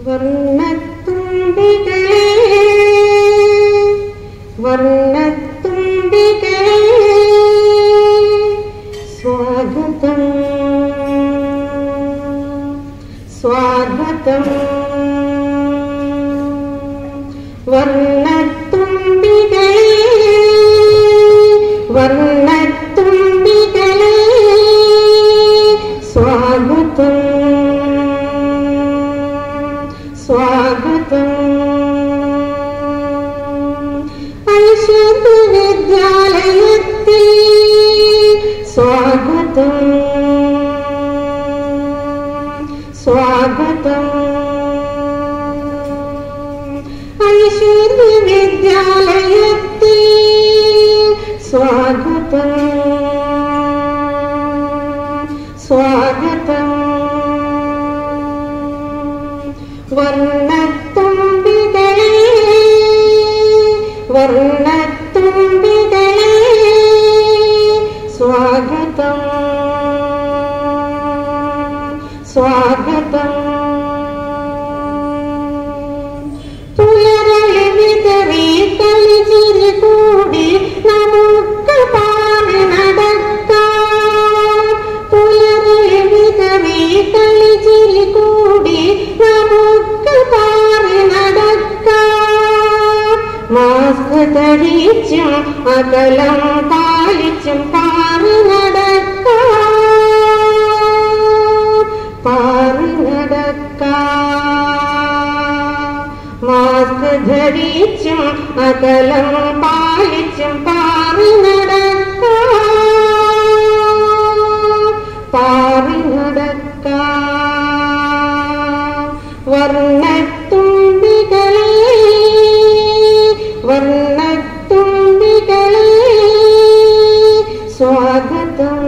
വർണ്ണത്തുമ്പികളെ വർണ്ണത്തുമ്പികളെ സ്വാഗതം സ്വാഗതം വർണ്ണത്തുമ്പികളെ വർണ്ണത്തുമ്പികളെ സ്വാഗതം സ്വാഗതം ഐശ്വര്യ വിദ്യാലയത്തിൽ സ്വാഗതം സ്വാഗതം ഐശ്വര്യ വിദ്യാലയത്തിൽ സ്വാഗതം സ്വാഗതം വർണ്ണത്തുമ്പികളെ വർണ്ണത്തുമ്പികളെ സ്വാഗതം സ്വാഗതം പുലരളി വിതറി കളിച്ചിരി കൂടി നമുക്ക് പാറി നടക്കാം പുലരളി വിതറി കളിച്ചിരി കൂടി നമുക്ക് പാറി നടക്കാം മാസ്ക് ധരിച്ചും അകലം പാലിച്ചും പാറി നടക്കാം പാറി നടക്കാം മാസ്ക് ധരിച്ചും അകലം പാലിച്ചും പാറി നടക്കാം പാറി നടക്കാം വർണ്ണത്തുമ്പികളെ വർണ്ണത്തുമ്പികളെ സ്വാഗതം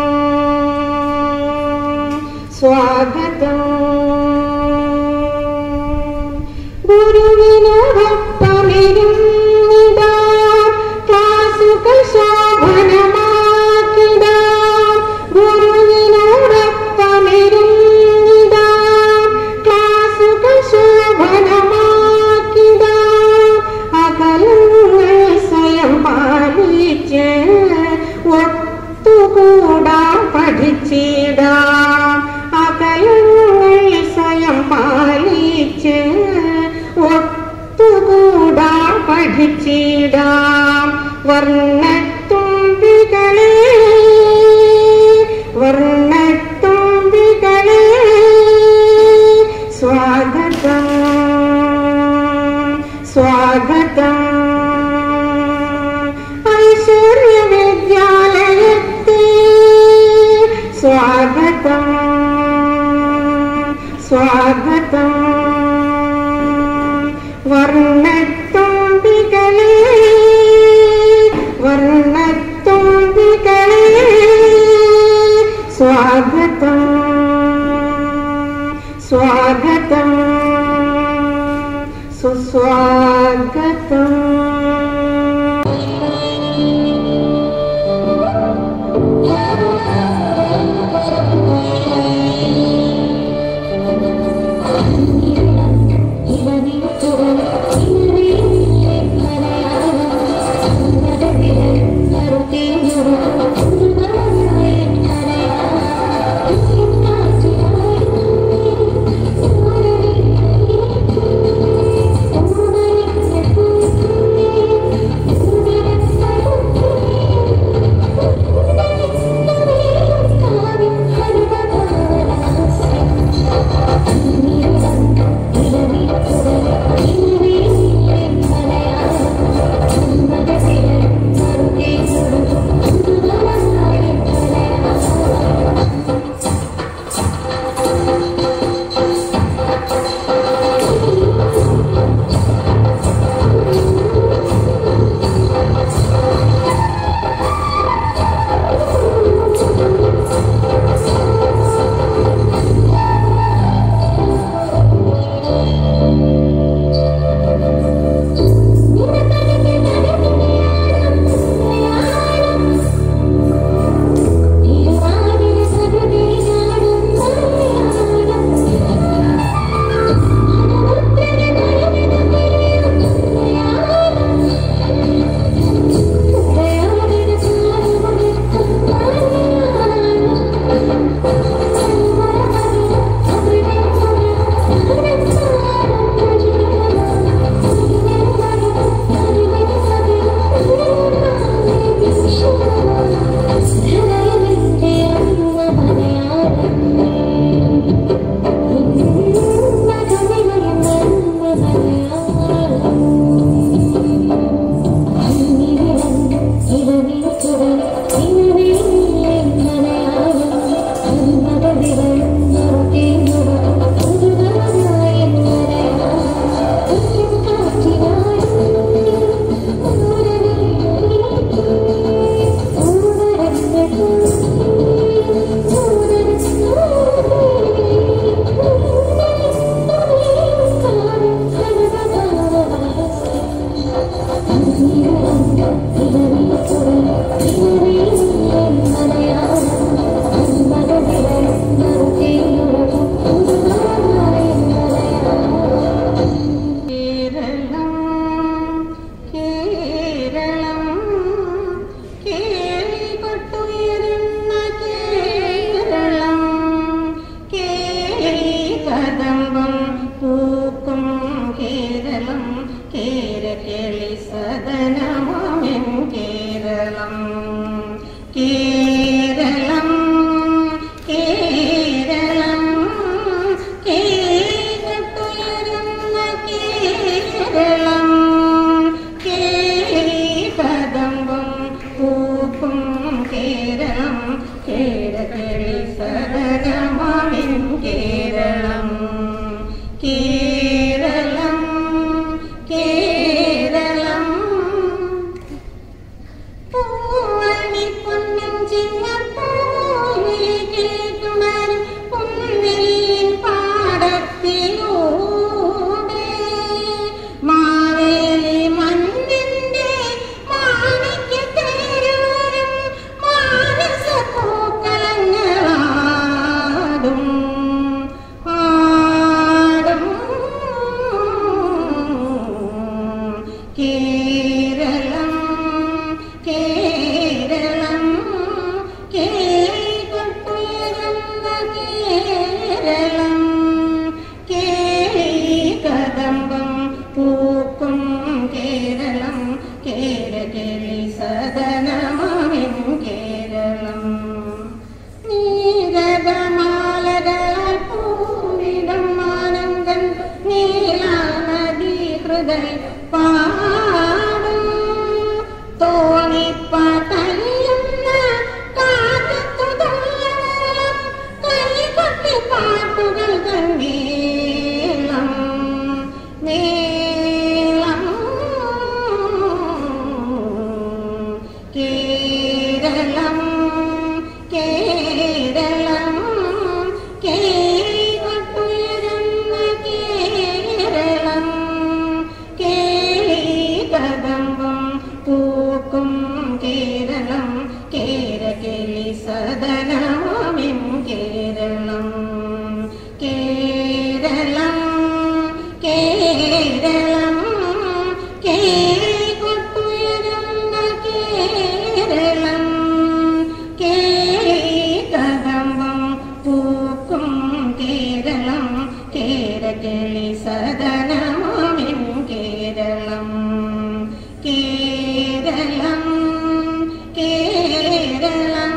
സ്വാഗതം ഗുരുവിനോടൊപ്പമിരുന്നിടാ ക്ലാസുകൾ ശോഭനമാക്കിടാ ഗുരുവിനോടൊപ്പമിരുന്നിടാ ക്ലാസുകൾ ശോഭനമാക്കിടാ അകലങ്ങൾ സ്വയം പാലിച്ച് ഒത്തുകൂടാൻ പഠിച്ചിടാം അകലങ്ങൾ സ്വയം പാലിച്ച് ഒത്തുകൂടാൻ പഠിച്ചിടാം വർണ്ണത്തുമ്പികളെ വർണ്ണത്തുമ്പികളെ സ്വാഗതം സ്വാഗതം ഐശ്വര്യ വിദ്യാലയത്തെ സ്വാഗതം സ്വാഗതം വർണ്ണത്തുമ്പികളെ വർണ്ണത്തുമ്പികളെ സ്വാഗതം സ്വാഗതം സുസ്വാഗതം Thank you. Keralam കേരകളി സദനമാമിൻ Keralam Keralam Keralam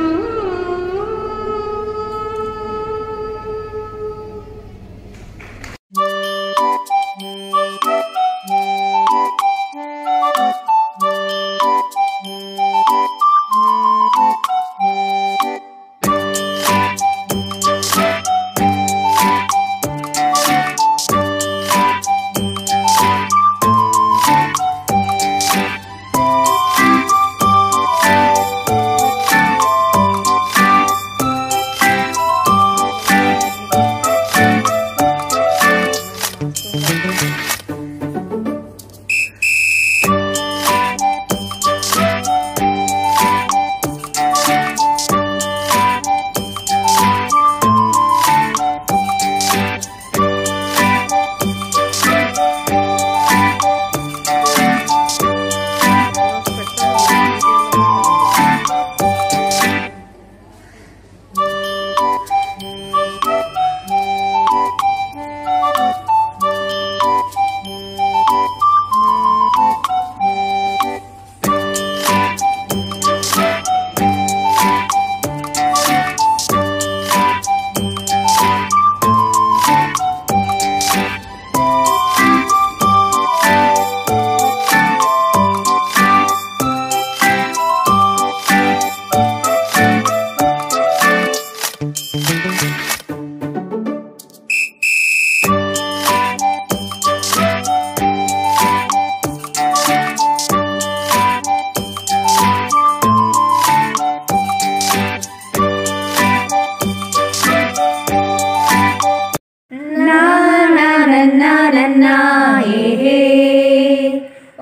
Na na na na na na eh, eh.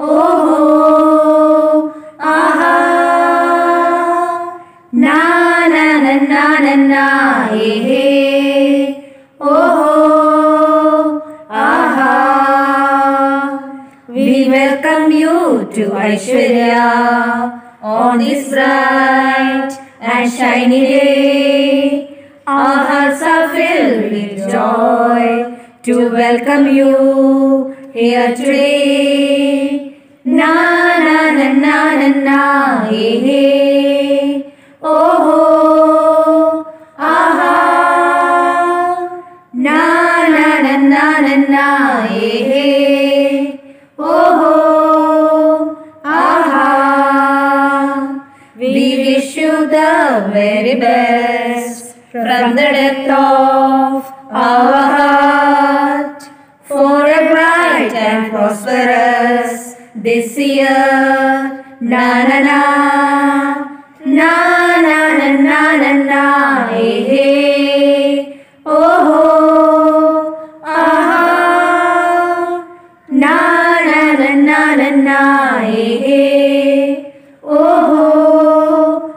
Oh aha Na na na na na na eh, eh. Oh aha We welcome you to Aishwarya on this bright and shiny day. Our hearts are filled with joy to welcome you here today. Na na na na na na eh, eh. Oh aha Na na na na na na eh, eh. Oh aha We wish you the very best from the depth of our heart for a bright and prosperous this year. Na na na na na na na na na eh, eh. Oh aha Na na na na na na eh, eh. Oh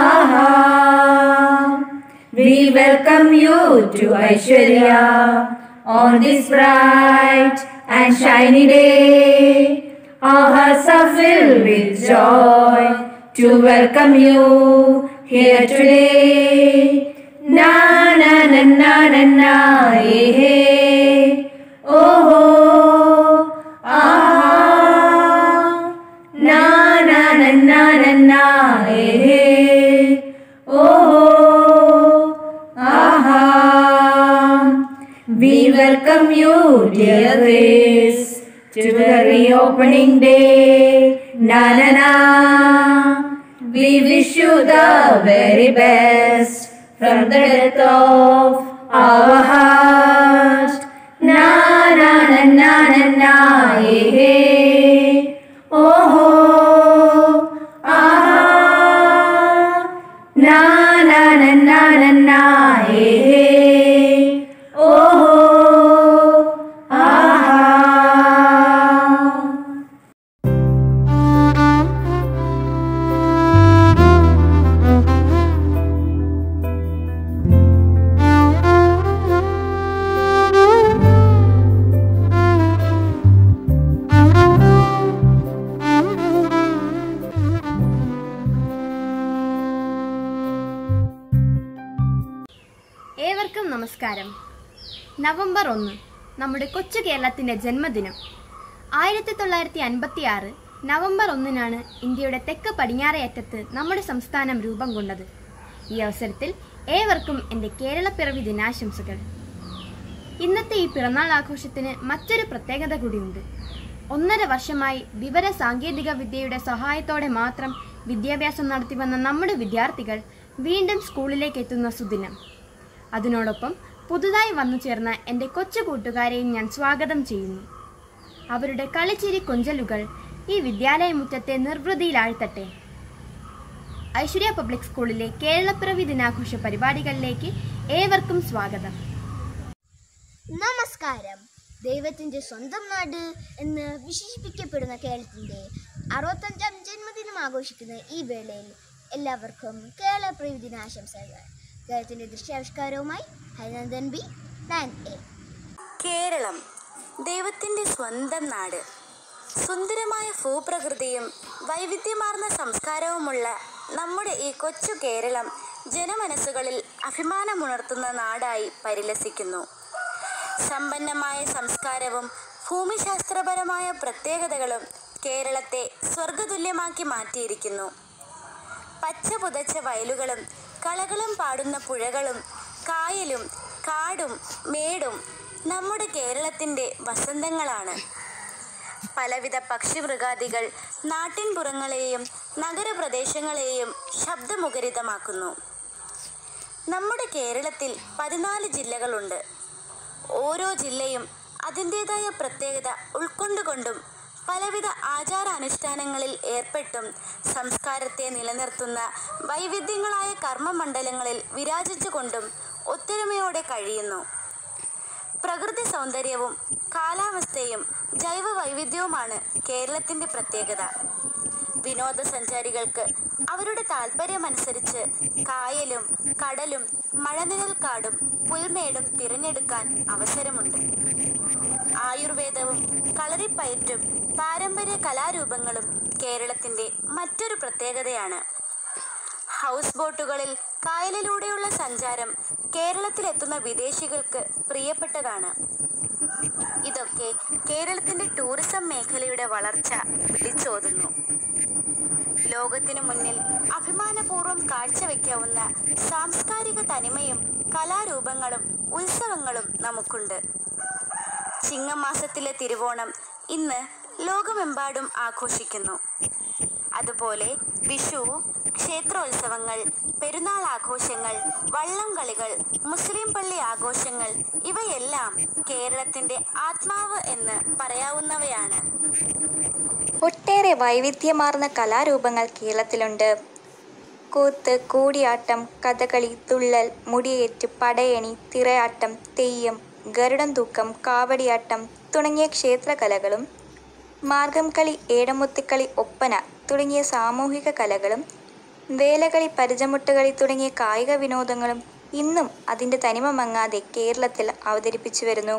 aha We welcome you to Aishwarya on this bright and shiny day. Our hearts are filled with joy to welcome you here today. Na na na na na na eh, eh. Oh ah Na na na na na na eh, eh. Oh aha We welcome you dear guests to the reopening day. Na na na We wish you the very best from the depth of our heart. Na na na na na na eh, eh. Oh ah Na na na na na na eh, eh. Oh ah ഏവർക്കും നമസ്കാരം November ഒന്ന് നമ്മുടെ കൊച്ചു കേരളത്തിന്റെ ജന്മദിനം ആയിരത്തി തൊള്ളായിരത്തി അൻപത്തി ആറ് നവംബർ ഒന്നിനാണ് ഇന്ത്യയുടെ തെക്ക് പടിഞ്ഞാറേ അറ്റത്ത് നമ്മുടെ സംസ്ഥാനം രൂപം കൊണ്ടത് ഈ അവസരത്തിൽ ഏവർക്കും എൻ്റെ കേരളപ്പിറവി ദിനാശംസകൾ ഇന്നത്തെ ഈ പിറന്നാൾ ആഘോഷത്തിന് മറ്റൊരു പ്രത്യേകത കൂടിയുണ്ട് ഒന്നര വർഷമായി വിവര സാങ്കേതിക വിദ്യയുടെ സഹായത്തോടെ മാത്രം വിദ്യാഭ്യാസം നടത്തിവന്ന നമ്മുടെ വിദ്യാർത്ഥികൾ വീണ്ടും സ്കൂളിലേക്ക് എത്തുന്ന സുദിനം അതിനോടൊപ്പം പുതുതായി വന്നു ചേർന്ന എൻ്റെ കൊച്ചു കൂട്ടുകാരെയും ഞാൻ സ്വാഗതം ചെയ്യുന്നു അവരുടെ കളിച്ചിരി കൊഞ്ചലുകൾ ഈ വിദ്യാലയമുറ്റത്തെ നിർവൃതിയിലാഴ്ത്തട്ടെ ഐശ്വര്യ പബ്ലിക് സ്കൂളിലെ കേരളപ്പിറവി ദിനാഘോഷ പരിപാടികളിലേക്ക് ഏവർക്കും സ്വാഗതം നമസ്കാരം ദൈവത്തിൻ്റെ സ്വന്തം നാട് എന്ന് വിശേഷിപ്പിക്കപ്പെടുന്ന കേരളത്തിൻ്റെ അറുപത്തഞ്ചാം ജന്മദിനം ആഘോഷിക്കുന്ന ഈ വേളയിൽ എല്ലാവർക്കും കേരള പ്രവി ദിനാശംസകൾ കേരളത്തിൻ്റെ ദൃശ്യാവിഷ്കാരവുമായി Harinandan B nine A Keralam ദൈവത്തിൻ്റെ സ്വന്തം നാട് സുന്ദരമായ ഭൂപ്രകൃതിയും വൈവിധ്യമാർന്ന സംസ്കാരവുമുള്ള നമ്മുടെ ഈ കൊച്ചു കേരളം ജനമനസ്സുകളിൽ അഭിമാനമുണർത്തുന്ന നാടായി പരിലസിക്കുന്നു സമ്പന്നമായ സംസ്കാരവും ഭൂമിശാസ്ത്രപരമായ പ്രത്യേകതകളും കേരളത്തെ സ്വർഗതുല്യമാക്കി മാറ്റിയിരിക്കുന്നു പച്ച പുതച്ച വയലുകളും കളകളും പാടുന്ന പുഴകളും കായലും കാടും മേടും നമ്മുടെ കേരളത്തിൻ്റെ വസന്തങ്ങളാണ് പലവിധ പക്ഷിമൃഗാദികൾ നാട്ടിൻപുറങ്ങളെയും നഗരപ്രദേശങ്ങളെയും ശബ്ദമുഖരിതമാക്കുന്നു നമ്മുടെ കേരളത്തിൽ പതിനാല് ജില്ലകളുണ്ട് ഓരോ ജില്ലയും അതിൻ്റേതായ പ്രത്യേകത ഉൾക്കൊണ്ടുകൊണ്ടും പലവിധ ആചാരാനുഷ്ഠാനങ്ങളിൽ ഏർപ്പെട്ടും സംസ്കാരത്തെ നിലനിർത്തുന്ന വൈവിധ്യങ്ങളായ കർമ്മമണ്ഡലങ്ങളിൽ വിരാജിച്ചുകൊണ്ടും ഒത്തൊരുമയോടെ കഴിയുന്നു പ്രകൃതി സൗന്ദര്യവും കാലാവസ്ഥയും ജൈവ വൈവിധ്യവുമാണ് കേരളത്തിൻ്റെ പ്രത്യേകത വിനോദസഞ്ചാരികൾക്ക് അവരുടെ താല്പര്യമനുസരിച്ച് കായലും കടലും മഴനിഴൽക്കാടും പുൽമേടും തിരഞ്ഞെടുക്കാൻ അവസരമുണ്ട് ആയുർവേദവും കളരിപ്പയറ്റും പാരമ്പര്യ കലാരൂപങ്ങളും കേരളത്തിൻ്റെ മറ്റൊരു പ്രത്യേകതയാണ് ഹൗസ് ബോട്ടുകളിൽ കായലിലൂടെയുള്ള സഞ്ചാരം കേരളത്തിലെത്തുന്ന വിദേശികൾക്ക് പ്രിയപ്പെട്ടതാണ് ഇതൊക്കെ കേരളത്തിന്റെ ടൂറിസം മേഖലയുടെ വളർച്ച വിളിച്ചോതുന്നു ലോകത്തിനു മുന്നിൽ അഭിമാനപൂർവ്വം കാഴ്ചവെക്കാവുന്ന സാംസ്കാരിക തനിമയും കലാരൂപങ്ങളും ഉത്സവങ്ങളും നമുക്കുണ്ട് ചിങ്ങമാസത്തിലെ തിരുവോണം ഇന്ന് ലോകമെമ്പാടും ആഘോഷിക്കുന്നു അതുപോലെ വിഷു ക്ഷേത്രോത്സവങ്ങൾ പെരുന്നാൾ ആഘോഷങ്ങൾ വള്ളംകളികൾ മുസ്ലിം പള്ളി ആഘോഷങ്ങൾ ഇവയെല്ലാം കേരളത്തിന്റെ ആത്മാവ് എന്ന് പറയാവുന്നവയാണ് ഒട്ടേറെ വൈവിധ്യമാർന്ന കലാരൂപങ്ങൾ കേരളത്തിലുണ്ട് കൂത്ത് കൂടിയാട്ടം കഥകളി തുള്ളൽ മുടിയേറ്റ് പടയണി തിറയാട്ടം തെയ്യം ഗരുഡൻ തൂക്കം കാവടിയാട്ടം തുടങ്ങിയ ക്ഷേത്രകലകളും മാർഗം കളി ഏടമുത്തിക്കളി ഒപ്പന തുടങ്ങിയ സാമൂഹിക കലകളും വേലകളി പരിചമുട്ടുകളി തുടങ്ങിയ കായിക വിനോദങ്ങളും ഇന്നും അതിൻ്റെ തനിമ മങ്ങാതെ കേരളത്തിൽ അവതരിപ്പിച്ചു വരുന്നു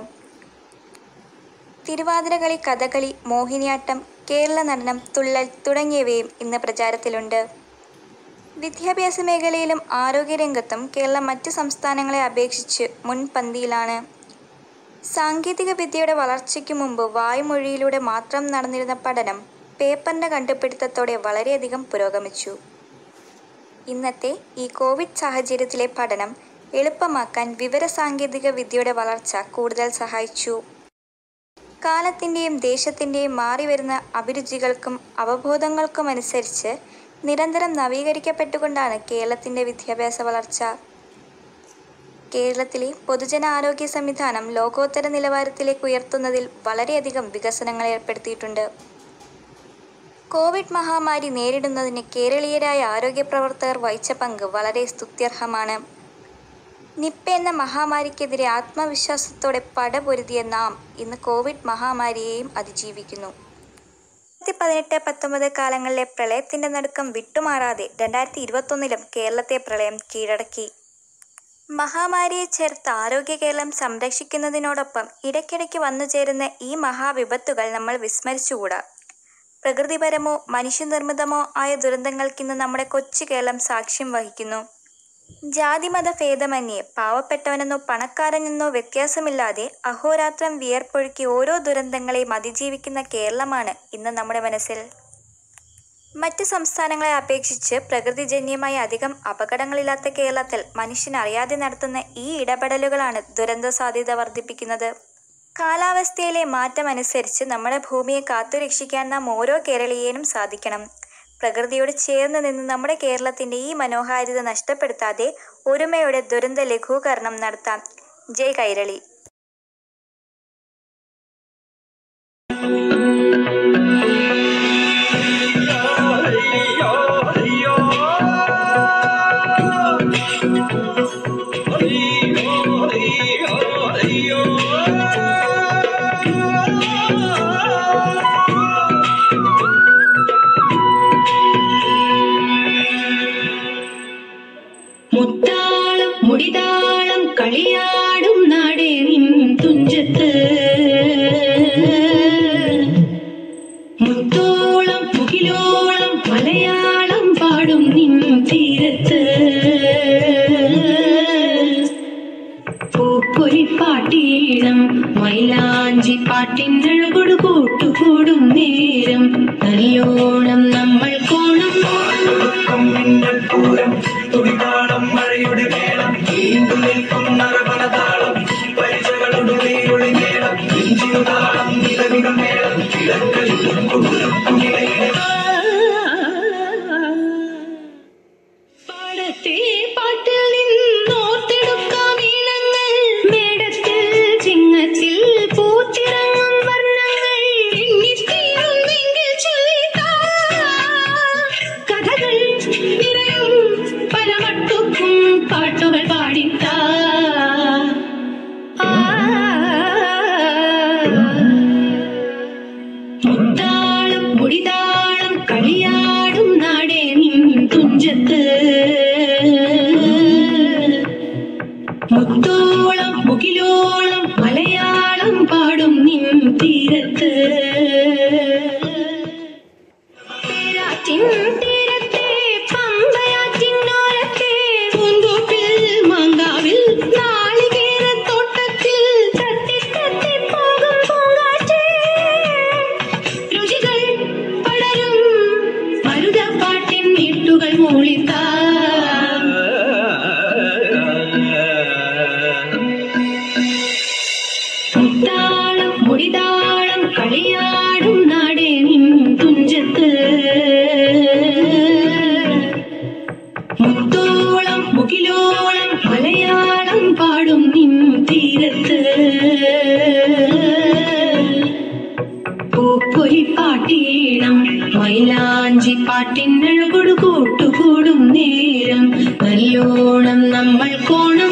തിരുവാതിരകളി കഥകളി മോഹിനിയാട്ടം കേരള നടനം തുള്ളൽ തുടങ്ങിയവയും ഇന്ന് പ്രചാരത്തിലുണ്ട് വിദ്യാഭ്യാസ മേഖലയിലും ആരോഗ്യരംഗത്തും കേരളം മറ്റ് സംസ്ഥാനങ്ങളെ അപേക്ഷിച്ച് മുൻപന്തിയിലാണ് സാങ്കേതിക വിദ്യയുടെ വളർച്ചയ്ക്ക് മുമ്പ് വായ്മൊഴിയിലൂടെ മാത്രം നടന്നിരുന്ന പഠനം പേപ്പറിൻ്റെ കണ്ടുപിടുത്തത്തോടെ വളരെയധികം പുരോഗമിച്ചു ഇന്നത്തെ ഈ കോവിഡ് സാഹചര്യത്തിലെ പഠനം എളുപ്പമാക്കാൻ വിവരസാങ്കേതിക വിദ്യയുടെ വളർച്ച കൂടുതൽ സഹായിച്ചു കാലത്തിൻ്റെയും ദേശത്തിൻ്റെയും മാറിവരുന്ന അഭിരുചികൾക്കും അവബോധങ്ങൾക്കുമനുസരിച്ച് നിരന്തരം നവീകരിക്കപ്പെട്ടുകൊണ്ടാണ് കേരളത്തിൻ്റെ വിദ്യാഭ്യാസ വളർച്ച കേരളത്തിലെ പൊതുജനാരോഗ്യ സംവിധാനം ലോകോത്തര നിലവാരത്തിലേക്ക് ഉയർത്തുന്നതിൽ വളരെയധികം വികസനങ്ങൾ ഏർപ്പെടുത്തിയിട്ടുണ്ട് കോവിഡ് മഹാമാരി നേരിടുന്നതിന് കേരളീയരായ ആരോഗ്യ പ്രവർത്തകർ വഹിച്ച പങ്ക് വളരെ സ്തുത്യർഹമാണ് നിപ്പ എന്ന മഹാമാരിക്കെതിരെ ആത്മവിശ്വാസത്തോടെ പടപൊരുതിയ നാം ഇന്ന് കോവിഡ് മഹാമാരിയെയും അതിജീവിക്കുന്നു രണ്ടായിരത്തി പതിനെട്ട് പത്തൊമ്പത് കാലങ്ങളിലെ പ്രളയത്തിന്റെ നടുക്കം വിട്ടുമാറാതെ രണ്ടായിരത്തി ഇരുപത്തൊന്നിലും കേരളത്തെ പ്രളയം കീഴടക്കി മഹാമാരിയെ ചേർത്ത് ആരോഗ്യ കേരളം സംരക്ഷിക്കുന്നതിനോടൊപ്പം ഇടയ്ക്കിടയ്ക്ക് വന്നു ചേരുന്ന ഈ മഹാവിപത്തുകൾ നമ്മൾ വിസ്മരിച്ചുകൂടാ പ്രകൃതിപരമോ മനുഷ്യനിർമ്മിതമോ ആയ ദുരന്തങ്ങൾക്കിന്ന് നമ്മുടെ കൊച്ചു കേരളം സാക്ഷ്യം വഹിക്കുന്നു ജാതിമത ഭേദമന്യേ പാവപ്പെട്ടവനെന്നോ പണക്കാരനെന്നോ വ്യത്യാസമില്ലാതെ അഹോരാത്രം വിയർപ്പൊഴുക്കി ഓരോ ദുരന്തങ്ങളെയും അതിജീവിക്കുന്ന കേരളമാണ് ഇന്ന് നമ്മുടെ മനസ്സിൽ മറ്റ് സംസ്ഥാനങ്ങളെ അപേക്ഷിച്ച് പ്രകൃതിജന്യമായി അധികം അപകടങ്ങളില്ലാത്ത കേരളത്തിൽ മനുഷ്യൻ അറിയാതെ നടത്തുന്ന ഈ ഇടപെടലുകളാണ് ദുരന്ത സാധ്യത വർദ്ധിപ്പിക്കുന്നത് കാലാവസ്ഥയിലെ മാറ്റം അനുസരിച്ച് നമ്മുടെ ഭൂമിയെ കാത്തുരക്ഷിക്കാൻ നാം ഓരോ കേരളീയനും സാധിക്കണം പ്രകൃതിയോട് ചേർന്ന് നിന്ന് നമ്മുടെ കേരളത്തിന്റെ ഈ മനോഹാരിത നഷ്ടപ്പെടുത്താതെ ഒരുമയുടെ ദുരന്ത ലഘൂകരണം നടത്താം ജയ് കൈരളി മുത്താളം മുടിതാളം കളിയാടും നാടേ നിൻ തുഞ്ചത്ത് മുത്തോളം മുകിലോളം മലയാളം പാടും നിൻ തീരത്ത് പൂപ്പൊലിപ്പാട്ടീണം മൈലാഞ്ചി പാട്ടിനഴകൊടു കൂട്ടുകൂടും നേരം നല്ലോണം നമ്മൾ കോണം പൂരം തുടിതാളം മഴയുടെ മേളം നീണ്ടു നിൽക്കും നരവണതാളം പരിചകളുടെ നീയൊളി മേളം ഇഞ്ചിയുതാളം നിലവികൾ മേളം കിഴക്കൽ പാടത്തെ പാട്ടിൽ നിന്നോർത്തെടുക്കാം ഈണങ്ങൾ മേടത്തിൽ ചിങ്ങത്തിൽ പൂത്തിറങ്ങും വർണ്ണങ്ങൾ എണ്ണിത്തീരുന്നെങ്കിൽ ചൊല്ലിത്താ കഥകൾ നിറയും പല മട്ടുക്കും പാട്ടുകൾ പാടിത്താ മുത്താളം മുടിതാളം കളിയാടും നാടേ നിൻ തുഞ്ചത്ത് മുത്തോളം മുകിലോളം മലയാളം പാടും നിൻ തീരത്ത് പേരാറ്റിൻ തീരത്തെ പമ്പയാറ്റിനോരത്തെ പൂന്തോപ്പിൽ മാങ്കാവിൽ നാളികേരത്തോട്ടത്തിൽ തത്തി തത്തി പോകും പൂങ്കാറ്റേ രുചികൾ പടരും മരുതപ്പാട്ടിൻ നീട്ടുകൾ മൂളിത്താ മുത്താളം മുടിതാളം കളിയാടും നാടേ നിൻ തുഞ്ചത്ത് മുത്തോളം മുകിലോളം മലയാളം പാടും നിൻ തീരത്ത് പൂപ്പൊലിപ്പാട്ടീണം മൈലാഞ്ചി പാട്ടിനഴകൊടു കൂട്ടുകൂടും നേരം നല്ലോണം നമ്മൾ കോണം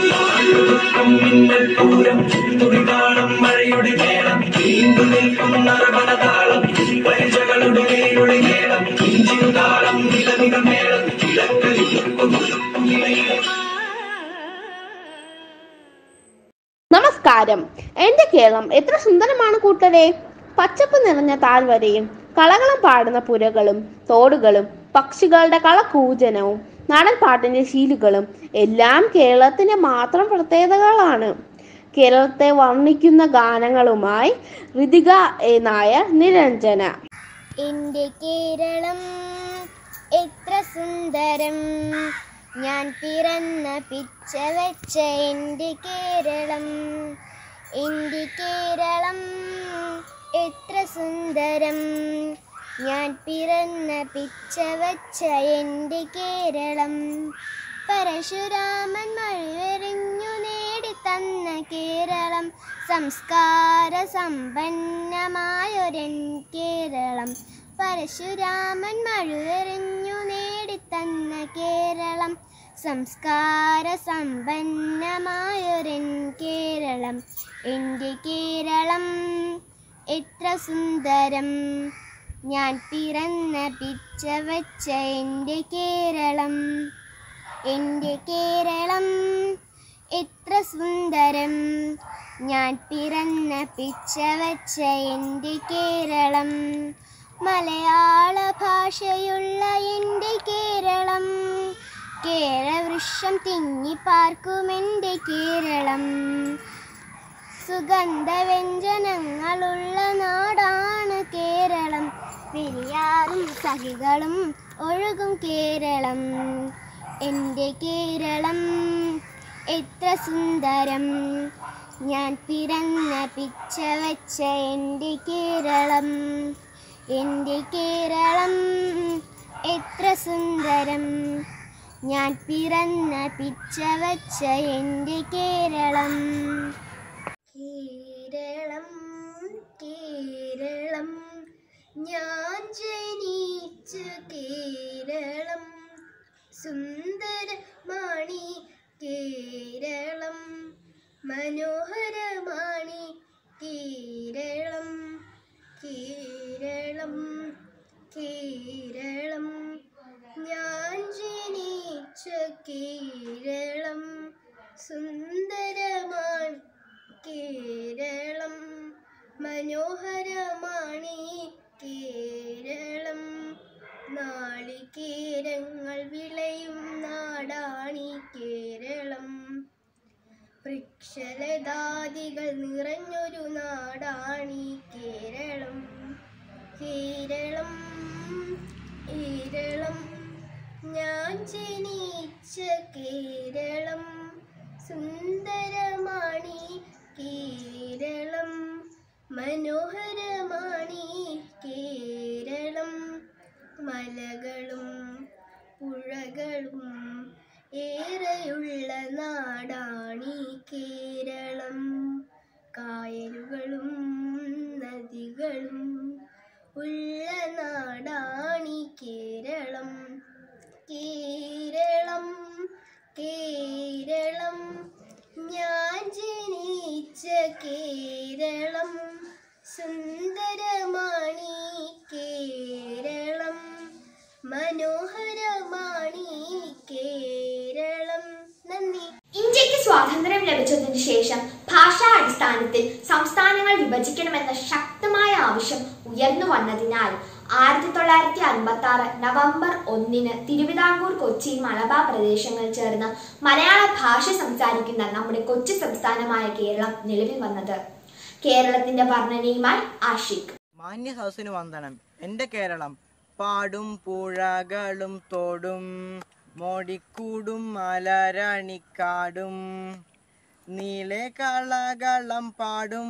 പൂരം തുടിതാളം മഴയുടെ മേളം നീണ്ടു നിൽക്കും നരവണതാളം പരിചകളുടെ നീയൊളി മേളം ഇഞ്ചിയുതാളം നിലവികൾ മേളം കിഴക്കൽ നമസ്കാരം എന്റെ കേരളം എത്ര സുന്ദരമാണ് കൂട്ടരെ പച്ചപ്പ് നിറഞ്ഞ താഴ്വരയും കളകളം പാടുന്ന പുരകളും തോടുകളും പക്ഷികളുടെ കളകൂജനവും നാടൻ പാട്ടിന്റെ ശീലുകളും എല്ലാം കേരളത്തിന്റെ മാത്രം പ്രത്യേകതകളാണ് കേരളത്തെ വർണ്ണിക്കുന്ന ഗാനങ്ങളുമായി ഋതിക എ നായർ നിരഞ്ജന എൻ്റെ കേരളം എത്ര സുന്ദരം ഞാൻ പിറന്ന പിച്ച വെച്ച എൻ്റെ കേരളം എൻ്റെ കേരളം എത്ര സുന്ദരം ഞാൻ പിറന്ന പിച്ച വെച്ച എൻ്റെ കേരളം പരശുരാമൻ മഴവെറിഞ്ഞു നേടി തന്ന കേരളം സംസ്കാര സമ്പന്നമായൊരൻ കേരളം പരശുരാമൻ മഴവെറിഞ്ഞു നേടി തന്ന കേരളം സംസ്കാര സമ്പന്നമായൊരൻ കേരളം എൻ്റെ കേരളം എത്ര സുന്ദരം ഞാൻ പിറന്ന പിച്ച വെച്ച എൻ്റെ കേരളം എൻ്റെ കേരളം എത്ര സുന്ദരം ഞാൻ പിറന്ന പിച്ച വെച്ച എൻ്റെ കേരളം മലയാള ഭാഷയുള്ള എൻ്റെ കേരളം കേരവൃക്ഷം തിങ്ങിപ്പാർക്കുമെൻ്റെ കേരളം സുഗന്ധവ്യഞ്ജനങ്ങളുള്ള നാടാണ് കേരളം പെരിയാറും സഖികളും ഒഴുകും കേരളം എൻ്റെ കേരളം എത്ര സുന്ദരം ഞാൻ പിറന്ന പിച്ച വച്ച എൻ്റെ കേരളം എൻ്റെ കേരളം എത്ര സുന്ദരം ഞാൻ പിറന്ന പിച്ച വച്ച എൻ്റെ കേരളം കേരളം കേരളം ഞാൻ ജനിച്ച കേരളം സുന്ദരമാണി കേരളം മനോഹരമാണി കേരളം കേരളം കേരളം ഞാൻ ജനിച്ച കേരളം സുന്ദരമാണ് കേരളം മനോഹരമാണി കേരളം നാളികേരങ്ങൾ വിളയും നാടാണി കേരളം വൃക്ഷലതാദികൾ നിറഞ്ഞൊരു നാടാണി കേരളം കേരളം കേരളം ഞാൻ ജനിച്ച കേരളം സുന്ദരമാണി കേരളം മനോഹരമാണി കേരളം മലകളും പുഴകളും ഏറെയുള്ള നാടാണി കേരളം കായലുകളും നദികളും ഉള്ള നാടാണി കേരളം കേരളം കേരളം ഞാൻ ജനിച്ച കേരളം സുന്ദരമാണി കേരളം മനോഹരമാണി കേരളം നന്ദി ഇന്ത്യക്ക് സ്വാതന്ത്ര്യം ലഭിച്ചതിനു ശേഷം ഭാഷാ അടിസ്ഥാനത്തിൽ സംസ്ഥാനങ്ങൾ വിഭജിക്കണമെന്ന ശക്തമായ ആവശ്യം ഉയർന്നു വന്നതിനാൽ ആയിരത്തി തൊള്ളായിരത്തി അൻപത്തി ആറ് നവംബർ ഒന്നിന് തിരുവിതാംകൂർ കൊച്ചി മലബാർ പ്രദേശങ്ങൾ ചേർന്ന് മലയാള ഭാഷ സംസാരിക്കുന്ന നമ്മുടെ കൊച്ചു സംസ്ഥാനമായ കേരളം നിലവിൽ വന്നത് കേരളത്തിന്റെ വർണ്ണനയുമായി ആഷിഖ് മാന്യ സദസ്സിന് വന്ദനം എൻ്റെ കേരളം പാടും പുഴകളും തോടും മോടിക്കൂടും മലരണിക്കാടും നീളെ കളകളം പാടും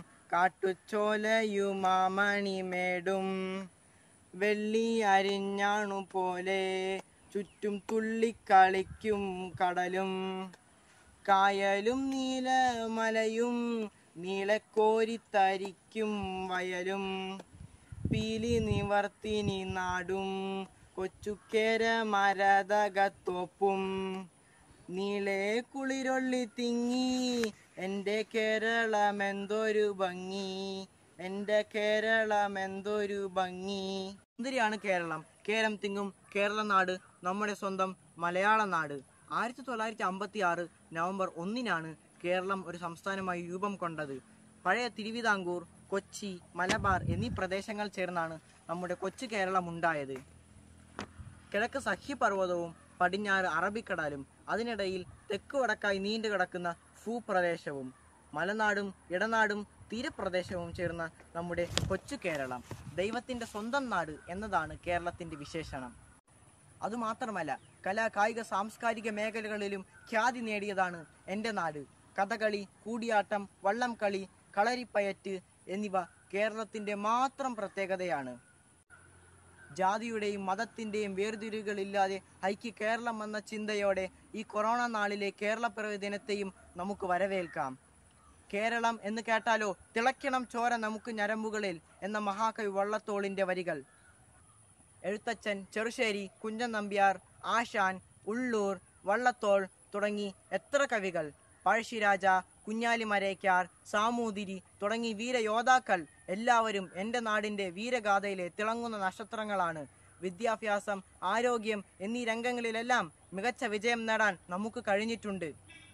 കാട്ടുച്ചോലയുമാമണിമേടും വെള്ളി അരിഞ്ഞാണു പോലെ ചുറ്റും തുള്ളിക്കളിക്കും കടലും കായലും നീലമലയും നീളക്കോരിത്തരിക്കും വയലും പീലി നിവർത്തിനി നാടും കൊച്ചുക്കേര മരതകത്തോപ്പും നീളെ കുളിരൊള്ളി തിങ്ങി എൻ്റെ കേരളമെന്തൊരു ഭംഗി എൻ്റെ കേരളമെന്തൊരു ഭംഗി സുന്ദരിയാണ് കേരളം കേരം തിങ്ങും കേരള നാട് നമ്മുടെ സ്വന്തം മലയാള നാട് ആയിരത്തി തൊള്ളായിരത്തി അമ്പത്തി ആറ് നവംബർ ഒന്നിനാണ് കേരളം ഒരു സംസ്ഥാനമായി രൂപം കൊണ്ടത് പഴയ തിരുവിതാംകൂർ കൊച്ചി മലബാർ എന്നീ പ്രദേശങ്ങൾ ചേർന്നാണ് നമ്മുടെ കൊച്ചു കേരളം ഉണ്ടായത് കിഴക്ക് സഹ്യപർവ്വതവും പടിഞ്ഞാറ് അറബിക്കടലും അതിനിടയിൽ തെക്ക് വടക്കായി നീണ്ടു കിടക്കുന്ന ഭൂപ്രദേശവും മലനാടും ഇടനാടും തീരപ്രദേശവും ചേർന്ന നമ്മുടെ കൊച്ചു കേരളം ദൈവത്തിന്റെ സ്വന്തം നാട് എന്നതാണ് കേരളത്തിന്റെ വിശേഷണം അതുമാത്രമല്ല കലാ കായിക സാംസ്കാരിക മേഖലകളിലും ഖ്യാതി നേടിയതാണ് എൻ്റെ നാട് കഥകളി കൂടിയാട്ടം വള്ളം കളി കളരിപ്പയറ്റ് എന്നിവ കേരളത്തിന്റെ മാത്രം പ്രത്യേകതയാണ് ജാതിയുടെയും മതത്തിന്റെയും വേർതിരിവുകളില്ലാതെ ഐക്യ കേരളം എന്ന ചിന്തയോടെ ഈ കൊറോണ നാളിലെ കേരളപ്പിറവി ദിനത്തെയും നമുക്ക് വരവേൽക്കാം കേരളം എന്ന് കേട്ടാലോ തിളയ്ക്കണം ചോര നമുക്ക് ഞരമ്പുകളിൽ എന്ന മഹാകവി വള്ളത്തോളിന്റെ വരികൾ എഴുത്തച്ഛൻ ചെറുശ്ശേരി കുഞ്ചൻ നമ്പ്യാർ ആശാൻ ഉള്ളൂർ വള്ളത്തോൾ തുടങ്ങി എത്ര കവികൾ പഴശ്ശിരാജ കുഞ്ഞാലി മരയ്ക്കാർ സാമൂതിരി തുടങ്ങി വീരയോദ്ധാക്കൾ എല്ലാവരും എൻ്റെ നാടിൻ്റെ വീരഗാഥയിലെ തിളങ്ങുന്ന നക്ഷത്രങ്ങളാണ് വിദ്യാഭ്യാസം ആരോഗ്യം എന്നീ രംഗങ്ങളിലെല്ലാം മികച്ച വിജയം നേടാൻ നമുക്ക് കഴിഞ്ഞിട്ടുണ്ട്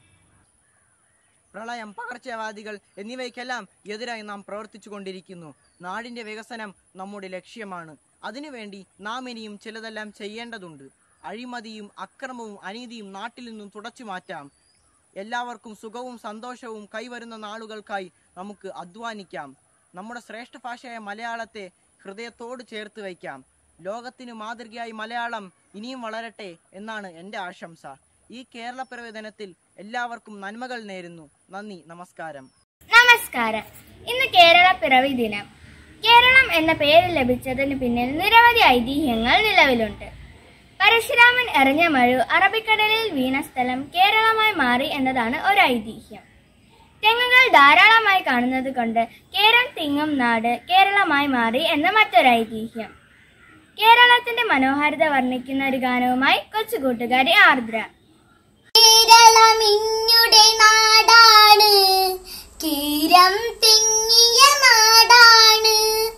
പ്രളയം പകർച്ചവ്യാധികൾ എന്നിവയ്ക്കെല്ലാം എതിരായി നാം പ്രവർത്തിച്ചു കൊണ്ടിരിക്കുന്നു നാടിന്റെ വികസനം നമ്മുടെ ലക്ഷ്യമാണ് അതിനുവേണ്ടി നാം ഇനിയും ചിലതെല്ലാം ചെയ്യേണ്ടതുണ്ട് അഴിമതിയും അക്രമവും അനീതിയും നാട്ടിൽ നിന്നും തുടച്ചു മാറ്റാം എല്ലാവർക്കും സുഖവും സന്തോഷവും കൈവരുന്ന നാളുകൾക്കായി നമുക്ക് അധ്വാനിക്കാം നമ്മുടെ ശ്രേഷ്ഠ ഭാഷയായ മലയാളത്തെ ഹൃദയത്തോട് ചേർത്ത് വയ്ക്കാം ലോകത്തിന് മാതൃകയായി മലയാളം ഇനിയും വളരട്ടെ എന്നാണ് എൻ്റെ ആശംസ ഈ കേരളപ്പിറവി ദിനത്തിൽ എല്ലാവർക്കും നന്മകൾ നേരുന്നു നന്ദി നമസ്കാരം നമസ്കാരം ഇന്ന് കേരള പിറവി ദിനം കേരളം എന്ന പേര് ലഭിച്ചതിന് പിന്നിൽ നിരവധി ഐതിഹ്യങ്ങൾ നിലവിലുണ്ട് പരശുരാമൻ എറിഞ്ഞ മഴു അറബിക്കടലിൽ വീണ സ്ഥലം കേരളമായി മാറി എന്നതാണ് ഒരു ഐതിഹ്യം തെങ്ങുകൾ ധാരാളമായി കാണുന്നത് കൊണ്ട് കേരം തിങ്ങും നാട് കേരളമായി മാറി എന്ന മറ്റൊരു ഐതിഹ്യം കേരളത്തിന്റെ മനോഹാരിത വർണ്ണിക്കുന്ന ഒരു ഗാനവുമായി കൊച്ചു കൂട്ടുകാരി ആർദ്ര കേരളമിന്നുടെ നാടാണ് കീരം തിങ്ങിയ നാടാണ്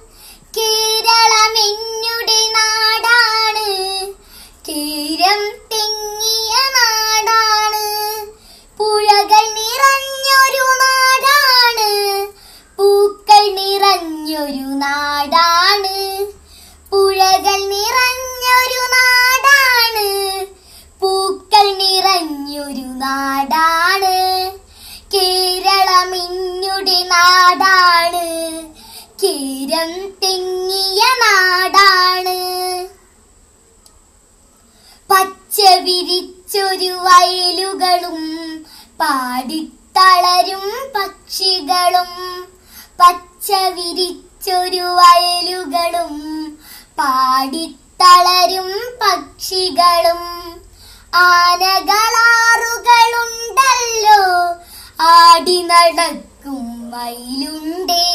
കേരളമെന്നുടെ നാടാണ് കീരം തിങ്ങിയ നാടാണ് പുഴകൾ നിറഞ്ഞൊരു നാടാണ് പൂക്കൾ നിറഞ്ഞൊരു നാടാണ് പുഴകൾ നിറഞ്ഞൊരു നാടാണ് പൂക്കൾ നിറഞ്ഞൊരു നാടാണ് കേരളമിന്നുടെ നാടാണ് കീരം തെങ്ങിയ നാടാണ് പച്ച വിരിച്ചൊരു വയലുകളും പാടിത്തളരും പക്ഷികളും പച്ച വിരിച്ചൊരു വയലുകളും പാടിത്തളരും പക്ഷികളും ആനകളാറുകളുണ്ടല്ലോ ആടി നടക്കും മയിലുണ്ടേ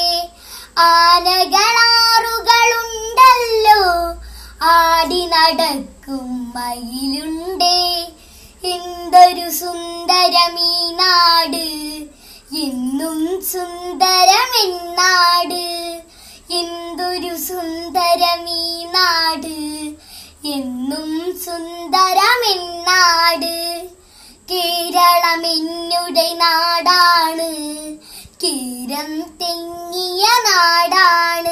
ആനകളാറുകളുണ്ടല്ലോ ആടി നടക്കും മയിലുണ്ടേ എന്തൊരു സുന്ദരമീ നാട് എന്നും സുന്ദരമെന്നാട് എന്തൊരു സുന്ദരമീ നാട് എന്നും സുന്ദരമെന്നാട് കേരളമെന്നുടെ നാടാണ് കീരം തെങ്ങിയ നാടാണ്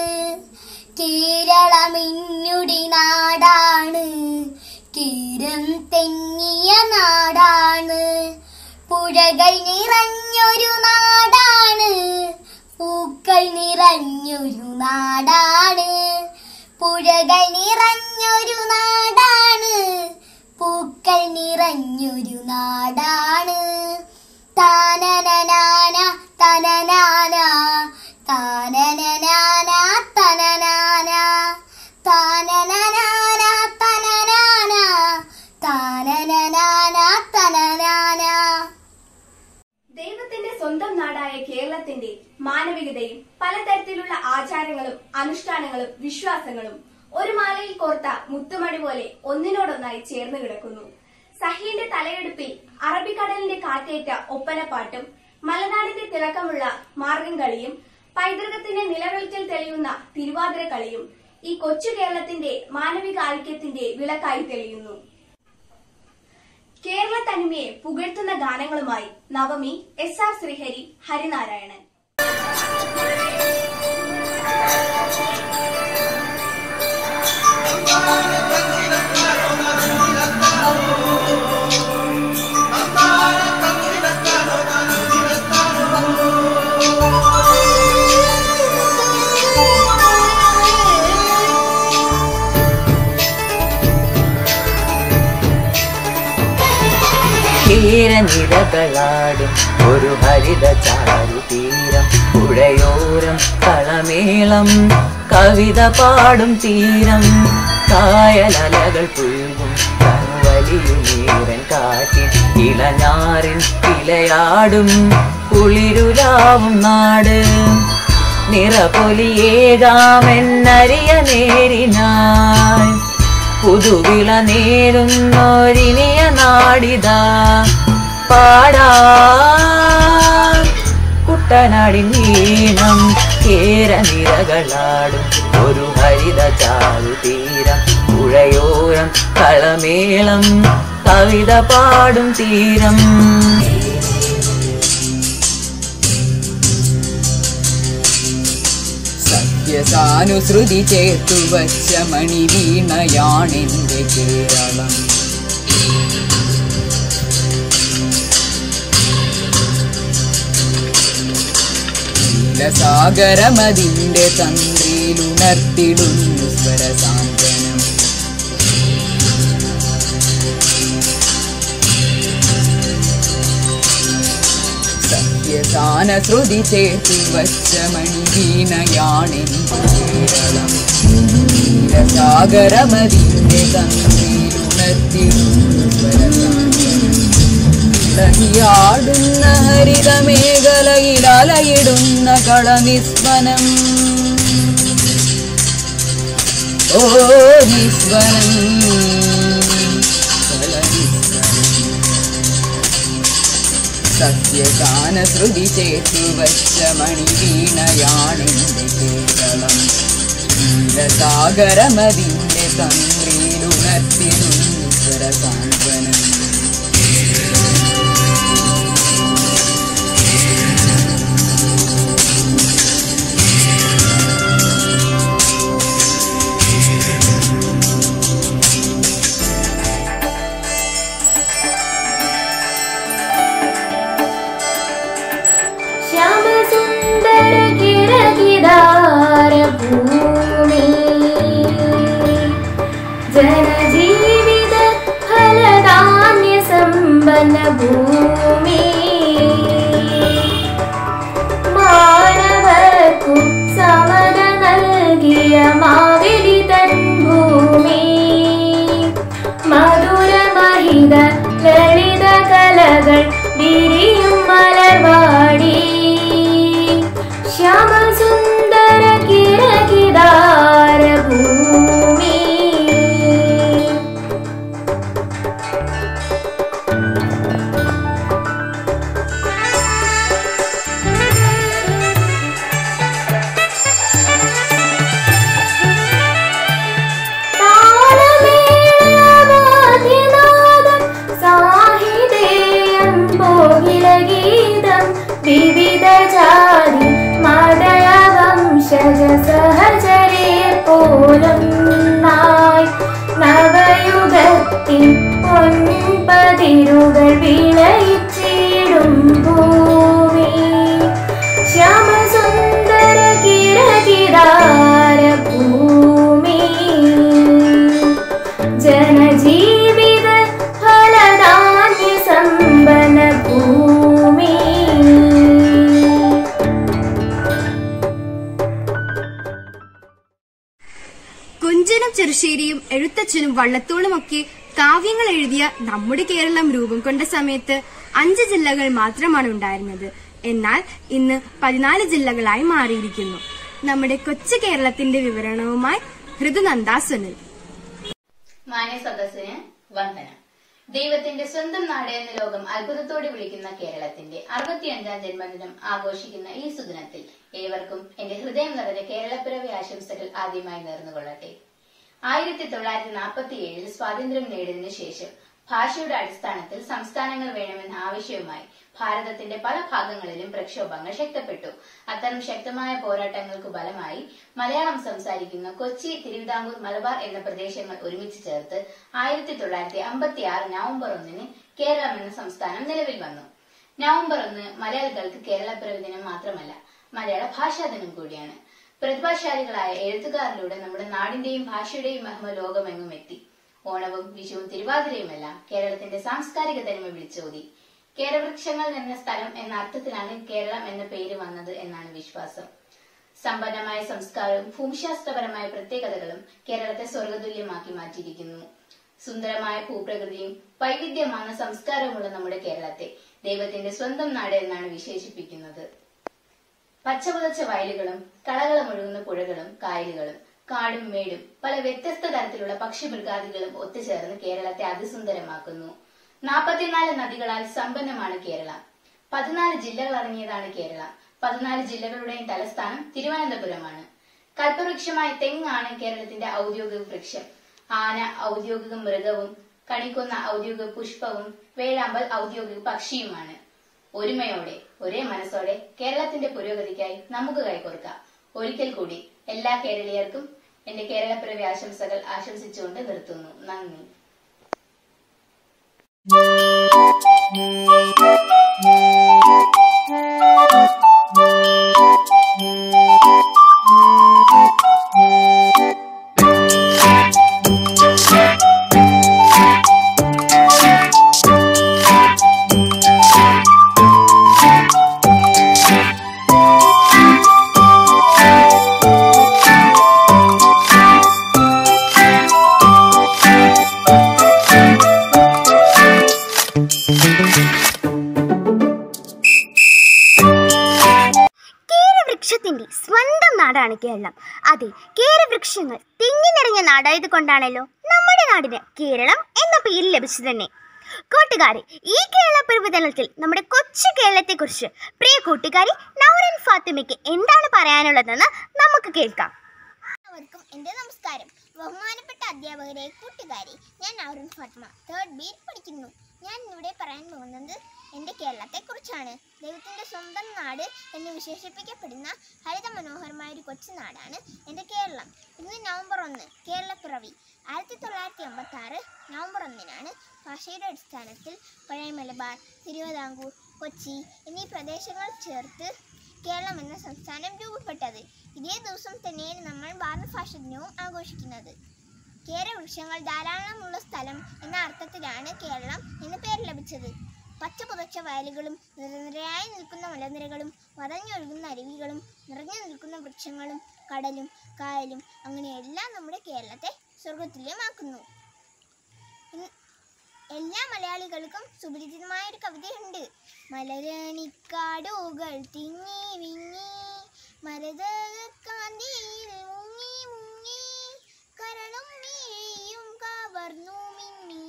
കേരളമെന്നുടെ നാടാണ് കീരം തെങ്ങിയ നാടാണ് പുഴകൾ നിറഞ്ഞൊരു നാടാണ് പൂക്കൾ നിറഞ്ഞൊരു നാടാണ് പുഴകൾ നിറഞ്ഞൊരു നാടാണ് പൂക്കൾ നിറഞ്ഞൊരു നാടാണ് താനനനാന തനനാന താനനനാന തനനാന താനനനാന തനനാന താനനനാന തനനാന ദൈവത്തിന്റെ സ്വന്തം നാടായ കേരളത്തിന്റെ മാനവികതയും പലതരത്തിലുള്ള ആചാരങ്ങളും അനുഷ്ഠാനങ്ങളും വിശ്വാസങ്ങളും ഒരു മാലയിൽ കോർത്ത മുത്തുമണി പോലെ ഒന്നിനോടൊന്നായി ചേർന്ന് കിടക്കുന്നു സഹീന്റെ തലയെടുപ്പിൽ അറബിക്കടലിന്റെ കാറ്റേറ്റ ഒപ്പനപ്പാട്ടും മലനാടിന്റെ തിളക്കമുള്ള മാർഗം കളിയും പൈതൃകത്തിന്റെ നിലവിളിക്കൽ തെളിയുന്ന തിരുവാതിര കളിയും ഈ കൊച്ചു കേരളത്തിന്റെ മാനവിക ഐക്യത്തിന്റെ വിളക്കായി തെളിയുന്നു കേരള തനിമയെ പുകഴ്ത്തുന്ന ഗാനങ്ങളുമായി നവമി എസ് ആർ ശ്രീഹരി ഹരിനാരായണൻ ക്ഷീരനിരകളാടും ഒരു ഹരിത ചാരുതീരം പുഴയോരം കളമേളം കവിത പാടും തീരം കായലലകൾ പുൽകും കൺവലിയുമീറൻ കാറ്റിൽ ഇളഞ്ഞാറിൻ ഇലയാടും കുളിരുലാവും നാട് നിറപൊലിയേകാമെന്നറിയ നേരിനായി പുതുവിള നേരുന്നൊരിനിയ നാടിതാ പാടാ കുട്ടനാടിൻ ഈണം കേരനിരകളാടും ഒരു ഹരിത ചാരുതീരം പുഴയോരം കളമേളം കവിത പാടും തീരം സത്യസാനുശ്രുതി ചേർത്തു വച്ച മണിവീണയാണെന്റെ കേരളം സാഗരമതിന്റെ തന്ത്രിയിലുണർത്തിടുന്നു സ്വരസാന്ത്വനം സത്യസാന ശ്രുതി ചേർത്തു വച്ച മണിവീണയാണെന്റെ കേരളം സാഗരമതിന്റെ തന്ത്രിയിലുണർത്തിടുന്നു സ്വരസാന്ത്വനം ഇളകിയാടുന്ന ഹരിതമേഖലയിൽ അലയിടുന്ന കളനിസ്വനം ഓ നിസ്വനം സത്യഗാന ശ്രുതി ചേർത്തു വച്ച മണിവീണയാണെന്റെ കേരളം നീലസാഗരമതിന്റെ തന്ത്രിയിലുണർത്തിരുന്നു സ്വരസാന്ത്വനം ശ്യാമസുന്ദര കിരകിടാര ഭൂമി ജനജീവിത ഫലധാന്യ സമ്പന്ന ഭൂമി മാനവർക്കു സമത നൽകിയ മാവേലി തൻ ഭൂമി മധുരമഹിത ലളിത കലകൾ വിരിയും മലർവാടി ശ്യാമസുന്ദര കിരകിടാര ഭൂമി താളമേളവാദ്യനാദം സാഹിതേയം ഭോഗിലഗീതം വിവിധ ജാതി മതവംശജ സഹചരേ പോലും നായ് നവയുഗത്തിൻ പൊൻപതിരുകൾ വിളയിച്ചിടും ഭൂമി ശ്യാമസുന്ദര കിരകിടാര ഭൂമി ജനജീവിത ഫലധാന്യ സമ്പന്ന ഭൂമി കുഞ്ചനും ചെറുശ്ശേരിയും എഴുത്തച്ഛനും വള്ളത്തോളുമൊക്കെ കാവ്യങ്ങൾ എഴുതിയ നമ്മുടെ കേരളം രൂപം കൊണ്ട സമയത്ത് അഞ്ച് ജില്ലകൾ മാത്രമാണ് ഉണ്ടായിരുന്നത് എന്നാൽ ഇന്ന് പതിനാല് ജില്ലകളായി മാറിയിരിക്കുന്നു നമ്മുടെ കൊച്ചു കേരളത്തിന്റെ വിവരണവുമായി ഋതുനന്ദ സുനിൽ മാന്യ സദസ്സിന് വന്ദനം ദൈവത്തിന്റെ സ്വന്തം നാട് എന്ന ലോകം അത്ഭുതത്തോടെ വിളിക്കുന്ന കേരളത്തിന്റെ അറുപത്തിയഞ്ചാം ജന്മദിനം ആഘോഷിക്കുന്ന ഈ സുദിനത്തിൽ ഏവർക്കും എന്റെ ഹൃദയം നിറഞ്ഞ കേരളപ്പിറവി ആശംസകൾ ആദ്യമായി നേർന്നുകൊള്ളട്ടെ ആയിരത്തി തൊള്ളായിരത്തി നാൽപ്പത്തി ഏഴിൽ സ്വാതന്ത്ര്യം നേടിയതിനു ശേഷം ഭാഷയുടെ അടിസ്ഥാനത്തിൽ സംസ്ഥാനങ്ങൾ വേണമെന്ന ആവശ്യവുമായി ഭാരതത്തിന്റെ പല ഭാഗങ്ങളിലും പ്രക്ഷോഭങ്ങൾ ശക്തപ്പെട്ടു അത്തരം ശക്തമായ പോരാട്ടങ്ങൾക്ക് ഫലമായി മലയാളം സംസാരിക്കുന്ന കൊച്ചി തിരുവിതാംകൂർ മലബാർ എന്ന പ്രദേശങ്ങൾ ഒരുമിച്ച് ചേർത്ത് ആയിരത്തി തൊള്ളായിരത്തി അമ്പത്തി ആറ് നവംബർ ഒന്നിന് കേരളം എന്ന സംസ്ഥാനം നിലവിൽ വന്നു നവംബർ ഒന്ന് മലയാളികൾക്ക് കേരളപ്പിറവി ദിനം മാത്രമല്ല മലയാള ഭാഷാ ദിനം കൂടിയാണ് പ്രതിഭാശാലികളായ എഴുത്തുകാരിലൂടെ നമ്മുടെ നാടിന്റെയും ഭാഷയുടെയും മഹിമ ലോകമെങ്ങും എത്തി ഓണവും വിഷുവും തിരുവാതിരയുമെല്ലാം കേരളത്തിന്റെ സാംസ്കാരിക തനിമ വിളിച്ചോതി കേരവൃക്ഷങ്ങൾ എന്ന സ്ഥലം എന്ന അർത്ഥത്തിലാണ് കേരളം എന്ന പേര് വന്നത് എന്നാണ് വിശ്വാസം സമ്പന്നമായ സംസ്കാരവും ഭൂമിശാസ്ത്രപരമായ പ്രത്യേകതകളും കേരളത്തെ സ്വർഗതുല്യമാക്കി മാറ്റിയിരിക്കുന്നു സുന്ദരമായ ഭൂപ്രകൃതിയും വൈവിധ്യமான സംസ്കാരവുമുള്ള നമ്മുടെ കേരളത്തെ ദൈവത്തിന്റെ സ്വന്തം നാട് എന്നാണ് വിശേഷിപ്പിക്കുന്നത് പച്ചപുതച്ച വയലുകളും കളകളം ഒഴുകുന്ന പുഴകളും കായലുകളും കാടും മേടും പല വ്യത്യസ്ത തരത്തിലുള്ള പക്ഷിമൃഗാദികളും ഒത്തുചേർന്ന് കേരളത്തെ അതിസുന്ദരമാക്കുന്നു നാൽപ്പത്തിനാല് നദികളാൽ സമ്പന്നമാണ് കേരളം പതിനാല് ജില്ലകൾ അടങ്ങിയതാണ് കേരളം പതിനാല് ജില്ലകളുടെയും തലസ്ഥാനം തിരുവനന്തപുരമാണ് കൽപ്പവൃക്ഷമായ തെങ്ങാണ് കേരളത്തിന്റെ ഔദ്യോഗിക വൃക്ഷം ആന ഔദ്യോഗിക മൃഗവും കണിക്കൊന്ന ഔദ്യോഗിക പുഷ്പവും വേഴാമ്പൽ ഔദ്യോഗിക പക്ഷിയുമാണ് ഒരുമയോടെ ഒരേ മനസ്സോടെ കേരളത്തിന്റെ പുരോഗതിക്കായി നമുക്ക് കൈകോർക്കാം ഒരിക്കൽ കൂടി എല്ലാ കേരളീയർക്കും എന്റെ കേരളപ്പിറവി ആശംസകൾ ആശംസിച്ചുകൊണ്ട് നിർത്തുന്നു നന്ദി കേരവൃക്ഷത്തിന്റെ സ്വന്തം നാടാണ് കേരളം അതെ കേരവൃക്ഷങ്ങൾ തിങ്ങി നിറഞ്ഞ നാടായത് കൊണ്ടാണല്ലോ നമ്മുടെ നാടിന് കേരളം എന്ന പേര് ലഭിച്ചു തന്നെ കൂട്ടുകാരെ ഈ കേരള പർവ്വതനത്തിൽ നമ്മുടെ കൊച്ചു കേരളത്തെക്കുറിച്ച് പ്രിയ കൂട്ടുകാരി നൗറൻ ഫാത്തിമയ്ക്ക് എന്താണ് പറയാനുള്ളതെന്ന് നമുക്ക് കേൾക്കാം എല്ലാവർക്കും എൻ്റെ നമസ്കാരം ബഹുമാനപ്പെട്ട അധ്യാപകരെ കൂട്ടുകാരി ഞാൻ നൗറൻ ഫാത്തിമ തേർഡ് ബി പഠിക്കുന്നു ഞാൻ ഇവിടെ പറയാൻ പോകുന്നത് എൻ്റെ കേരളത്തെക്കുറിച്ചാണ് ദൈവത്തിൻ്റെ സ്വന്തം നാട് എന്ന് വിശേഷിപ്പിക്കപ്പെടുന്ന ഹരിത മനോഹരമായ ഒരു കൊച്ചു നാടാണ് എൻ്റെ കേരളം ഇന്ന് നവംബർ ഒന്ന് കേരളപ്പിറവി ആയിരത്തി തൊള്ളായിരത്തി അമ്പത്തി ആറ് നവംബർ ഒന്നിനാണ് ഭാഷയുടെ അടിസ്ഥാനത്തിൽ പഴയ മലബാർ തിരുവിതാംകൂർ കൊച്ചി എന്നീ പ്രദേശങ്ങൾ ചേർത്ത് കേരളം എന്ന സംസ്ഥാനം രൂപപ്പെട്ടത് ഇതേ ദിവസം തന്നെയാണ് നമ്മൾ ഭാരതഭാഷ ദിനവും ആഘോഷിക്കുന്നത് കേരവൃക്ഷങ്ങൾ ധാരാളമുള്ള സ്ഥലം എന്ന അർത്ഥത്തിലാണ് കേരളം എന്ന പേര് ലഭിച്ചത് പച്ച പുതച്ച വയലുകളും നിരനിരയായി നിൽക്കുന്ന മലനിരകളും വതഞ്ഞൊഴുകുന്ന അരുവികളും നിറഞ്ഞു നിൽക്കുന്ന വൃക്ഷങ്ങളും കടലും കായലും അങ്ങനെ എല്ലാം നമ്മുടെ കേരളത്തെ സ്വർഗതുല്യമാക്കുന്നു ഇന്ന് എല്ലാ മലയാളികൾക്കും സുപരിചിതമായ ഒരു കവിതയുണ്ട് മലരണിക്കാടുകൾ തിങ്ങി വിങ്ങി മരതകാന്തിയിൽ മുങ്ങി മുങ്ങി കരളും മിഴിയും കവർന്നു മിന്നി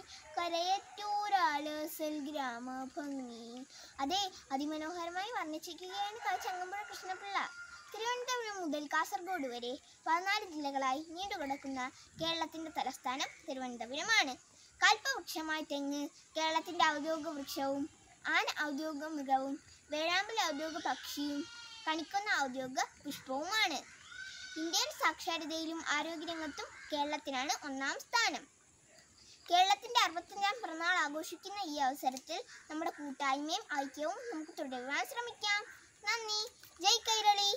കരയറ്റൂരാളസൽ ഗ്രാമഭംഗി അതെ അതിമനോഹരമായി വർണ്ണിച്ചിരിക്കുകയാണ് ക- ചങ്ങമ്പുഴ കൃഷ്ണപിള്ള തിരുവനന്തപുരം മുതൽ കാസർഗോഡ് വരെ പതിനാല് ജില്ലകളായി നീണ്ടുകിടക്കുന്ന കേരളത്തിന്റെ തലസ്ഥാനം തിരുവനന്തപുരമാണ് കൽപ്പവൃക്ഷമായ തെങ്ങ് കേരളത്തിന്റെ ഔദ്യോഗിക വൃക്ഷവും ആന ഔദ്യോഗിക മൃഗവും വേഴാമ്പൽ ഔദ്യോഗിക പക്ഷിയും കണിക്കുന്ന ഔദ്യോഗിക പുഷ്പവുമാണ് ഇന്ത്യൻ സാക്ഷരതയിലും ആരോഗ്യരംഗത്തും കേരളത്തിനാണ് ഒന്നാം സ്ഥാനം കേരളത്തിന്റെ അറുപത്തഞ്ചാം പിറന്നാൾ ആഘോഷിക്കുന്ന ഈ അവസരത്തിൽ നമ്മുടെ കൂട്ടായ്മയും ഐക്യവും നമുക്ക് തുടരുവാൻ ശ്രമിക്കാം നന്ദി ജയ് കൈരളി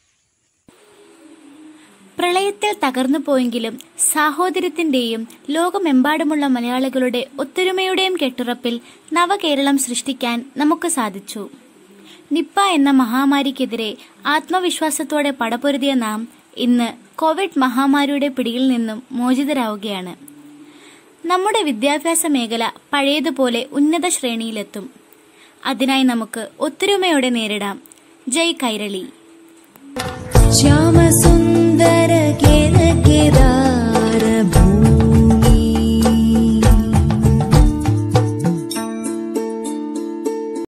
പ്രളയത്തിൽ തകർന്നു പോയെങ്കിലും സാഹോദര്യത്തിന്റെയും ലോകമെമ്പാടുമുള്ള മലയാളികളുടെ ഒത്തൊരുമയുടെയും കെട്ടുറപ്പിൽ നവകേരളം സൃഷ്ടിക്കാൻ നമുക്ക് സാധിച്ചു നിപ്പ എന്ന മഹാമാരിക്കെതിരെ ആത്മവിശ്വാസത്തോടെ പടപൊരുതിയ നാം ഇന്ന് കോവിഡ് മഹാമാരിയുടെ പിടിയിൽ നിന്നും മോചിതരാവുകയാണ് നമ്മുടെ വിദ്യാഭ്യാസ മേഖല പഴയതുപോലെ ഉന്നത ശ്രേണിയിലെത്തും അതിനായി നമുക്ക് ഒത്തൊരുമയോടെ നേരിടാം ജയ് കൈരളി ശ്യാമസുന്ദര കേര കേദാ